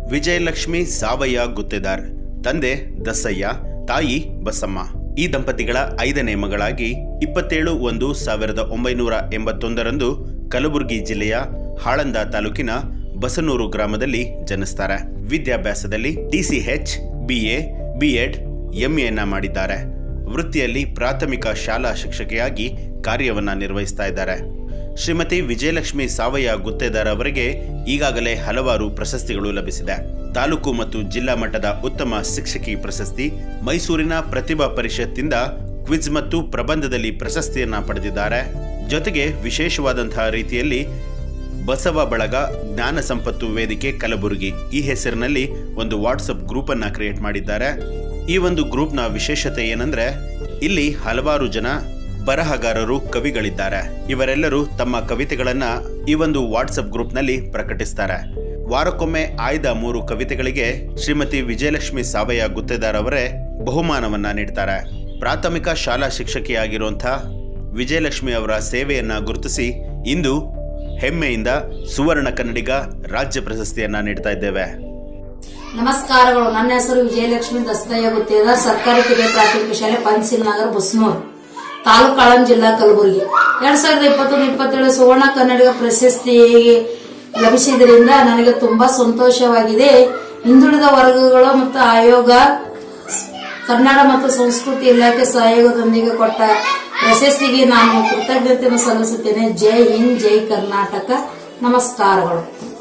ವಿಜಯಲಕ್ಷ್ಮಿ ಸಾವಯ್ಯ ಗುತ್ತೇದಾರ್ ತಂದೆ ದಸಯ್ಯ ತಾಯಿ ಬಸಮ್ಮ ಈ ದಂಪತಿಗಳ ಐದನೇ ಮಗಳಾಗಿ ಇಪ್ಪತ್ತೇಳು ಒಂದು ಸಾವಿರದ ಒಂಬೈನೂರ ಎಂಬತ್ತೊಂದರಂದು ಕಲಬುರಗಿ ಜಿಲ್ಲೆಯ ಹಾಳಂದ ತಾಲೂಕಿನ ಬಸನೂರು ಗ್ರಾಮದಲ್ಲಿ ಜನಿಸ್ತಾರೆ ವಿದ್ಯಾಭ್ಯಾಸದಲ್ಲಿ ಟಿಸಿಎಚ್ ಬಿಎ ಬಿಎಡ್ ಎಂಎನ ಮಾಡಿದ್ದಾರೆ ವೃತ್ತಿಯಲ್ಲಿ ಪ್ರಾಥಮಿಕ ಶಾಲಾ ಶಿಕ್ಷಕಿಯಾಗಿ ಕಾರ್ಯವನ್ನ ನಿರ್ವಹಿಸ್ತಾ ಇದ್ದಾರೆ ಶ್ರೀಮತಿ ವಿಜಯಲಕ್ಷ್ಮಿ ಸಾವಯ್ಯ ಗುತ್ತೇದಾರ್ ಅವರಿಗೆ ಈಗಾಗಲೇ ಹಲವಾರು ಪ್ರಶಸ್ತಿಗಳು ಲಭಿಸಿದೆ ತಾಲೂಕು ಮತ್ತು ಜಿಲ್ಲಾ ಮಟ್ಟದ ಉತ್ತಮ ಶಿಕ್ಷಕಿ ಪ್ರಶಸ್ತಿ ಮೈಸೂರಿನ ಪ್ರತಿಭಾ ಪರಿಷತ್ತಿಂದ ಕ್ವಿಜ್ ಮತ್ತು ಪ್ರಬಂಧದಲ್ಲಿ ಪ್ರಶಸ್ತಿಯನ್ನ ಪಡೆದಿದ್ದಾರೆ ಜೊತೆಗೆ ವಿಶೇಷವಾದಂತಹ ರೀತಿಯಲ್ಲಿ ಬಸವ ಬಳಗ ಜ್ಞಾನ ಸಂಪತ್ತು ವೇದಿಕೆ ಕಲಬುರಗಿ ಈ ಹೆಸರಿನಲ್ಲಿ ಒಂದು ವಾಟ್ಸಪ್ ಗ್ರೂಪ್ ಅನ್ನ ಕ್ರಿಯೇಟ್ ಮಾಡಿದ್ದಾರೆ ಈ ಒಂದು ಗ್ರೂಪ್ನ ವಿಶೇಷತೆ ಏನಂದ್ರೆ ಇಲ್ಲಿ ಹಲವಾರು ಜನ ಬರಹಗಾರರು ಕವಿಗಳಿದ್ದಾರೆ ಇವರೆಲ್ಲರೂ ತಮ್ಮ ಕವಿತೆಗಳನ್ನ ಈ ಒಂದು ವಾಟ್ಸಪ್ ಗ್ರೂಪ್ನಲ್ಲಿ ಪ್ರಕಟಿಸ್ತಾರೆ ವಾರಕ್ಕೊಮ್ಮೆ ಆಯ್ದ ಮೂರು ಕವಿತೆಗಳಿಗೆ ಶ್ರೀಮತಿ ವಿಜಯಲಕ್ಷ್ಮಿ ಸಾವಯ್ಯ ಗುತ್ತೇದಾರ್ ಅವರೇ ಬಹುಮಾನವನ್ನ ನೀಡ್ತಾರೆ ಪ್ರಾಥಮಿಕ ಶಾಲಾ ಶಿಕ್ಷಕಿಯಾಗಿರುವಂಥ ವಿಜಯಲಕ್ಷ್ಮಿ ಅವರ ಸೇವೆಯನ್ನ ಗುರುತಿಸಿ ಇಂದು ಹೆಮ್ಮೆಯಿಂದ ಸುವರ್ಣ ಕನ್ನಡಿಗ ರಾಜ್ಯ ಪ್ರಶಸ್ತಿಯನ್ನ ನೀಡ್ತಾ ಇದ್ದೇವೆ ನಮಸ್ಕಾರಗಳು ನನ್ನ ಹೆಸರು ವಿಜಯಲಕ್ಷ್ಮಿ ದಸ್ತಯ್ಯ ಗುತ್ತೇದಾರ್ ಸರ್ಕಾರಿ ಕಿರಿಯ ಪ್ರಾಥಮಿಕ ಶಾಲೆ ಪಂಚಿಲ್ ನಗರ ಬಸ್ನೂರ್ ತಾಲೂಕು ಆಳಂದ್ ಜಿಲ್ಲಾ ಕಲಬುರಗಿ ಎರಡ್ ಸಾವಿರದ ಇಪ್ಪತ್ತೊಂದು ಇಪ್ಪತ್ತೇಳು ಸುವರ್ಣ ಕನ್ನಡಿಗ ಪ್ರಶಸ್ತಿ ಲಭಿಸಿದ್ರಿಂದ ನನಗೆ ತುಂಬಾ ಸಂತೋಷವಾಗಿದೆ ಹಿಂದುಳಿದ ವರ್ಗಗಳು ಮತ್ತು ಆಯೋಗ ಕನ್ನಡ ಮತ್ತು ಸಂಸ್ಕೃತಿ ಇಲಾಖೆ ಸಹಯೋಗದೊಂದಿಗೆ ಕೊಟ್ಟ ಪ್ರಶಸ್ತಿಗೆ ನಾನು ಕೃತಜ್ಞತೆಯನ್ನು ಸಲ್ಲಿಸುತ್ತೇನೆ ಜೈ ಹಿಂದ್ ಜೈ ಕರ್ನಾಟಕ ನಮಸ್ಕಾರಗಳು